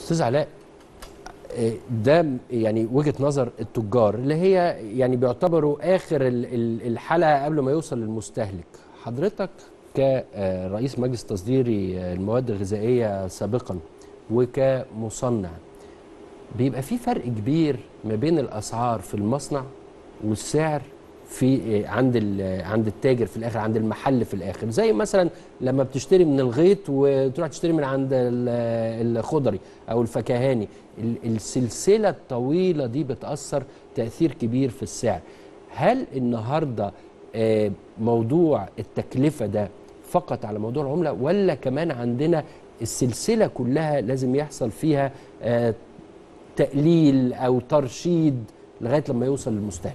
استاذ علاء آه، ده يعني وجهه نظر التجار اللي هي يعني بيعتبروا اخر ال- ال- الحلقه قبل ما يوصل للمستهلك حضرتك كرئيس مجلس تصديري المواد الغذائيه سابقا وكمصنع بيبقى في فرق كبير ما بين الاسعار في المصنع والسعر في عند ال- عند التاجر في الاخر عند المحل في الاخر زي مثلا لما بتشتري من الغيط وتروح تشتري من عند ال- الخضري او الفكهاني ال- السلسله الطويله دي بتاثر تاثير كبير في السعر هل النهارده آه، موضوع التكلفه ده فقط على موضوع العمله ولا كمان عندنا السلسله كلها لازم يحصل فيها آه، تقليل او ترشيد لغايه لما يوصل للمستهلك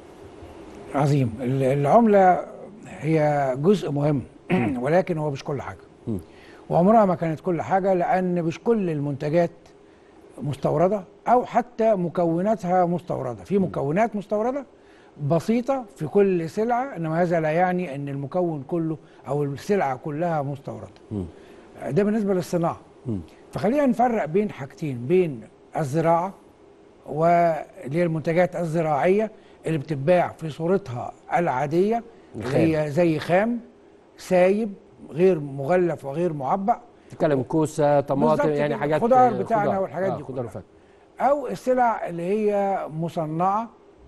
عظيم ال- العملة هي جزء مهم ولكن هو مش كل حاجة مم. وعمرها ما كانت كل حاجة لأن مش كل المنتجات مستوردة أو حتى مكوناتها مستوردة في مكونات مستوردة بسيطة في كل سلعة إنما هذا لا يعني أن المكون كله أو السلعة كلها مستوردة مم. ده بالنسبة للصناعة مم. فخلينا نفرق بين حاجتين بين الزراعة واللي هي المنتجات الزراعية اللي بتتباع في صورتها العادية الخام. اللي هي زي خام سايب غير مغلف وغير معبأ تتكلم كوسه طماطم بالظبط يعني كده. حاجات خضار آه، بتاعنا خضار. والحاجات آه، دي خضار كلها. وفاكهه أو السلع اللي هي مصنعة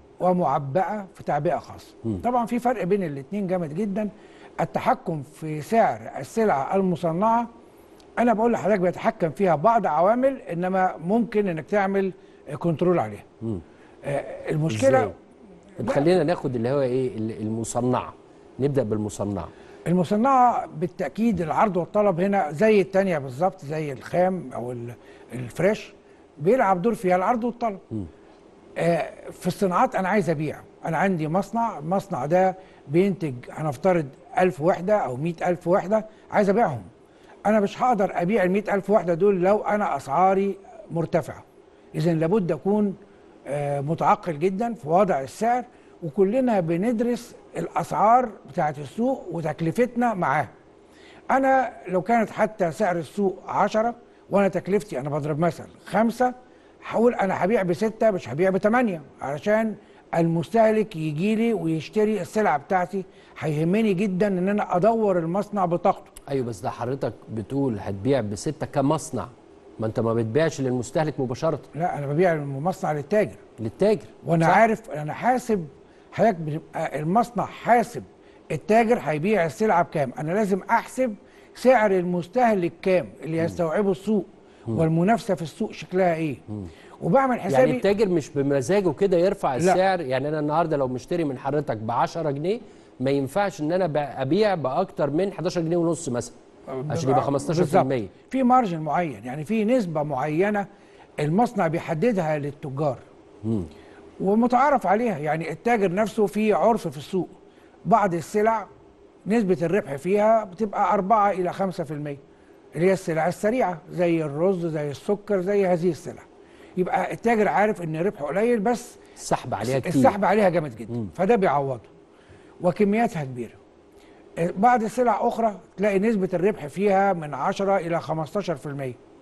ومعبأة في تعبئة خاصة مم. طبعا في فرق بين الاتنين جامد جدا التحكم في سعر السلع المصنعة أنا بقول لحضرتك بيتحكم فيها بعض عوامل إنما ممكن إنك تعمل كنترول عليها مم. آه، المشكلة إزاي؟ طب خلينا ناخد اللي هو ايه ال- المصنعه نبدا بالمصنعه المصنعة بالتأكيد العرض والطلب هنا زي التانية بالظبط زي الخام أو ال- الفريش بيلعب دور فيها العرض والطلب مم. آه، في الصناعات أنا عايز أبيع أنا عندي مصنع المصنع ده بينتج هنفترض ألف وحدة أو مئة ألف وحدة عايز أبيعهم أنا مش هقدر أبيع المئة ألف وحدة دول لو أنا أسعاري مرتفعة إذا لابد أكون آه، متعقل جدا في وضع السعر وكلنا بندرس الأسعار بتاعت السوق وتكلفتنا معاه أنا لو كانت حتى سعر السوق عشرة وأنا تكلفتي أنا بضرب مثل خمسة هقول أنا هبيع بستة مش هبيع بتمانية علشان المستهلك يجي لي ويشتري السلعة بتاعتي هيهمني جدا إن أنا أدور المصنع بطاقته ايوه بس ده حضرتك بتقول هتبيع بسته كمصنع ما انت ما بتبيعش للمستهلك مباشره لا أنا ببيع المصنع للتاجر للتاجر وانا صح؟ عارف انا حاسب حضرتك بتبقى المصنع حاسب التاجر هيبيع السلعه بكام انا لازم احسب سعر المستهلك كام اللي يستوعبه السوق والمنافسه في السوق شكلها ايه وبعمل يعني حسابي التاجر مش بمزاجه كده يرفع لا. السعر يعني انا النهارده لو مشتري من حضرتك ب 10 جنيه ما ينفعش ان انا ب- ابيع باكتر من 11 جنيه ونص مثلا عشان يبقى 15% بالظبط. في مارجن معين يعني في نسبه معينه المصنع بيحددها للتجار مم. ومتعارف عليها يعني التاجر نفسه في عرف في السوق بعض السلع نسبة الربح فيها بتبقى 4 إلى 5% اللي هي السلع السريعة زي الرز زي السكر زي هذه السلع يبقى التاجر عارف ان ربحه قليل بس السحب عليها كتير السحب عليها جامد جدا مم. فده بيعوضه وكمياتها كبيره بعض السلع اخرى تلاقي نسبه الربح فيها من 10 الى 15%